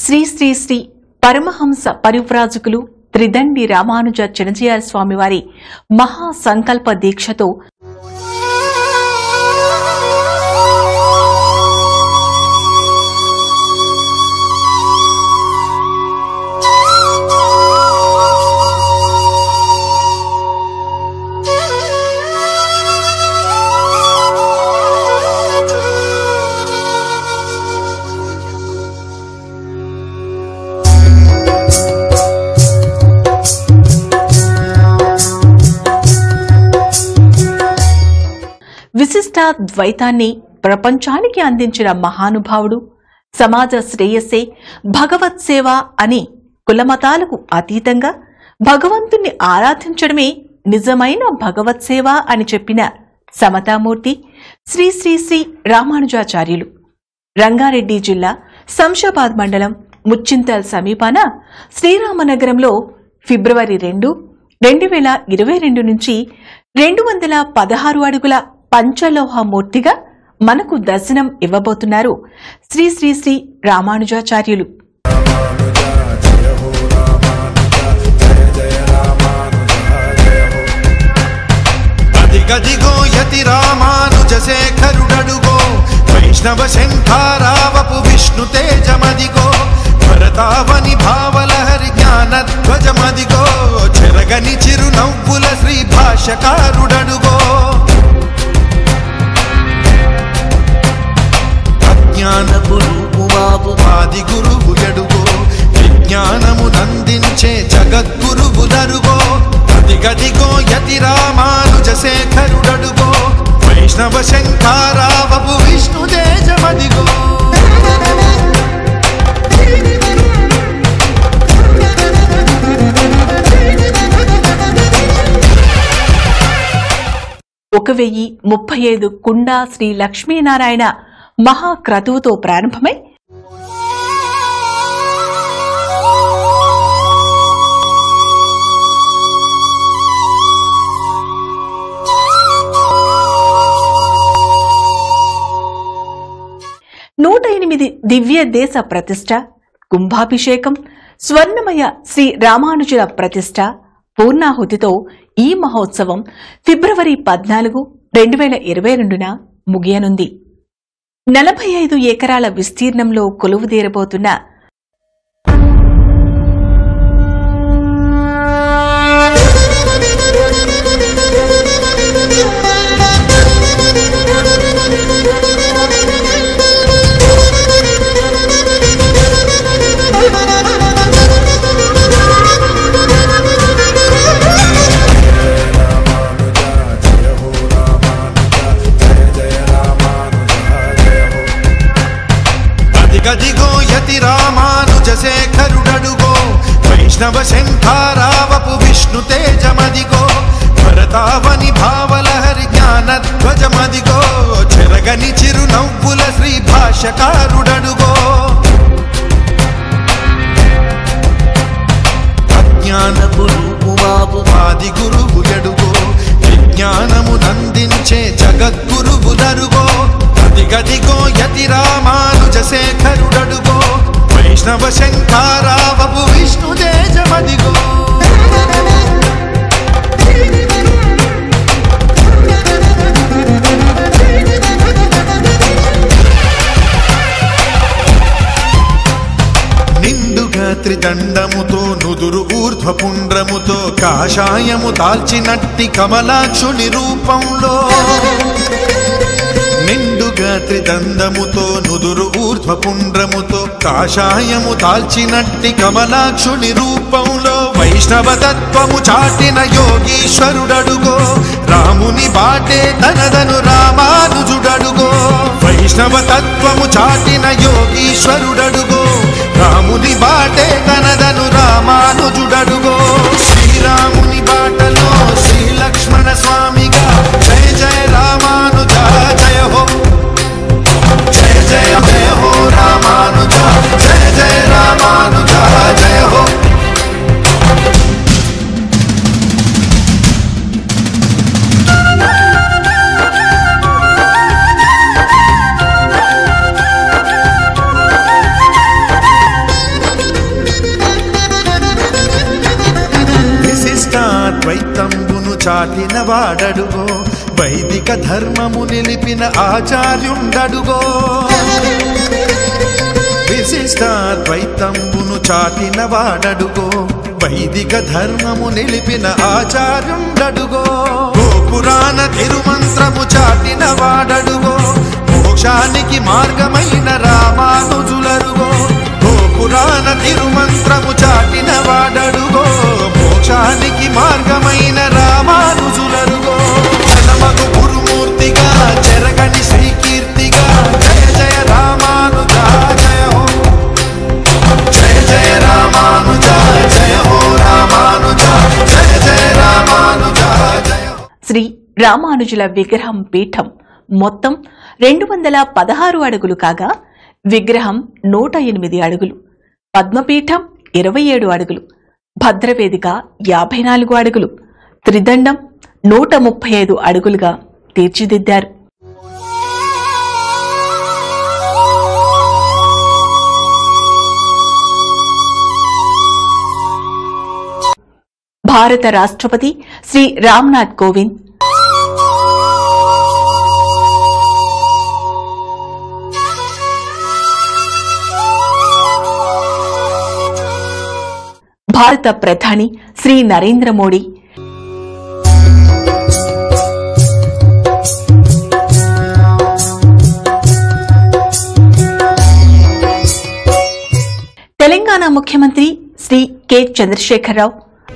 శ్రీ శ్రీ శ్రీ పరమహంస పరివ్రాజకులు త్రిదండి రామానుజ చిరంజీయ స్వామివారి మహా సంకల్ప దీక్షతో విశిష్ట ద్వైతాన్ని ప్రపంచానికి అందించిన మహానుభావుడు సమాజ శ్రేయస్సే భగవత్ సేవ అని కులమతాలకు అతీతంగా భగవంతుణ్ణి ఆరాధించడమే నిజమైన భగవత్ సేవ అని చెప్పిన సమతామూర్తి శ్రీ శ్రీ శ్రీ రామానుజాచార్యులు రంగారెడ్డి జిల్లా శంషాబాద్ మండలం ముచ్చింతల్ సమీపాన శ్రీరామనగరంలో ఫిబ్రవరి రెండు రెండు వేల ఇరవై రెండు నుంచి రెండు వందల పదహారు అడుగుల పంచలోహ మూర్తిగా మనకు దర్శనం ఇవ్వబోతున్నారు శ్రీ శ్రీ శ్రీ రామానుజాచార్యులు అదిగదిగో యతి రామానుజ శేఖరుడడుగో వైష్ణవ శంఖారావపు విష్ణు తేజమదిగో భరతావని భావలహరి జ్ఞాన ధ్వజమదిగో చెరగని చిరునవ్వుల శ్రీ భాషకారుడడుగో అజ్ఞానపు రూపుమాపు ఆది గురువు ఎడుగో విజ్ఞానము నందించే జగద్గురువు దరుగో అదిగదిగో యతి రామానుజ శేఖరుడడుగో వైష్ణవ శంఖారావపు విష్ణు తేజమదిగో ఒక వెయ్యి ముప్పై ఐదు కుండా శ్రీ లక్ష్మీనారాయణ మహాక్రతువుతో ప్రారంభమై నూట ఎనిమిది దివ్య దేశ ప్రతిష్ట కుంభాభిషేకం స్వర్ణమయ శ్రీ రామానుజుల ప్రతిష్ట పూర్ణాహుతితో ఈ మహోత్సవం ఫిబ్రవరి పద్నాలుగు రెండు వేల ఇరవై రెండున ముగియనుంది నలభై ఐదు ఎకరాల విస్తీర్ణంలో కొలువుదీరబోతున్న అదిగదిగో యతి రామానుజ శేఖరుడడుగో వైష్ణవ శంఖారావపు విష్ణు తేజమదిగో భరతావని భావలహరి జ్ఞాన ధ్వజమదిగో చెరగని చిరునవ్వుల శ్రీ భాషకారుడడుగో అజ్ఞానపు రూపుమాపు ఆది గురువు ఎడుగో విజ్ఞానము నందించే జగద్గురువు దరుగో అదిగదిగో యతి రామానుజ శేఖరుడడుగో వైష్ణవ శంఖారావపు విష్ణు తేజమదిగో నిండుగా త్రిదండముతో నుదురు ఊర్ధ్వపుండ్రముతో కాషాయము దాల్చినట్టి కమలాక్షుని రూపంలో నిండుగా త్రిదండముతో నుదురు ఊర్ధ్వపుండ్రముతో కాషాయము దాల్చినట్టి కమలాక్షుని రూపంలో వైష్ణవ తత్వము చాటిన యోగీశ్వరుడడుగో రాముని బాటే తనదను రామానుజుడడుగో వైష్ణవ తత్వము చాటిన యోగీశ్వరుడడుగో రాముని బాటే తనదను రామానుజుడడుగో శ్రీరాముని బాటలో శ్రీ లక్ష్మణ స్వామిగా జయ జయ రామానుజ జయ హో జయ జయ జయ హో రామానుజ జయ జయ రామానుజ జయ హో వైదిక ధర్మము నిలిపిన ఆచార్యుండడుగో విశిష్టాద్వైతంబును చాటిన వాడడుగో వైదిక ధర్మము నిలిపిన ఆచార్యుండడుగో గోపురాణ తిరుమంత్రము చాటిన వాడడుగో మోక్షానికి మార్గమైన రామానుజులరుగో గోపురాణ తిరుమంత్రము చాటిన వాడడుగో మోక్షానికి మార్గమైన రామానుజులరుగో జనమగు గురుమూర్తిగా చెరగని శ్రీకీర్తిగా జయ జయ రామానుజ జయ హో జయ జయ రామానుజ జయ హో రామానుజ జయ జయ రామానుజ జయ హో శ్రీ రామానుజుల విగ్రహం పీఠం మొత్తం రెండు వందల పదహారు అడుగులు కాగా విగ్రహం నూట ఎనిమిది అడుగులు పద్మపీఠం ఇరవై ఏడు అడుగులు భద్రవేదిక యాభై నాలుగు అడుగులు త్రిదండం నూట ముప్పై ఐదు అడుగులుగా తీర్చిదిద్దారు భారత రాష్ట్రపతి శ్రీ రామ్నాథ్ కోవింద్ భారత ప్రధాని శ్రీ నరేంద్ర మోడీ తెలంగాణ ముఖ్యమంత్రి శ్రీ కె చంద్రశేఖరరావు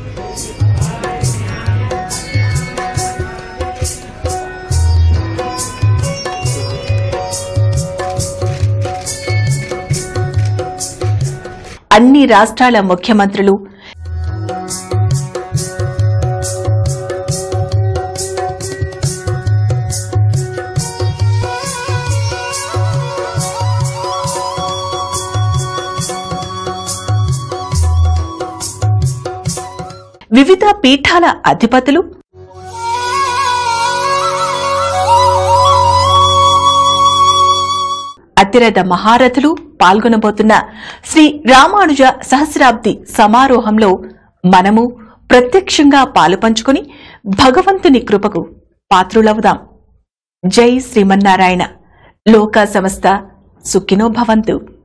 అన్ని రాష్ట్రాల ముఖ్యమంత్రులు వివిధ పీఠాల అధిపతులు అతిరథ మహారథులు పాల్గొనబోతున్న శ్రీ రామానుజ సహస్రాబ్ది సమారోహంలో మనము ప్రత్యక్షంగా పాలుపంచుకొని భగవంతుని కృపకు పాత్రులవుదాం జై శ్రీమన్నారాయణ లోక సమస్త సుఖినో భవంతు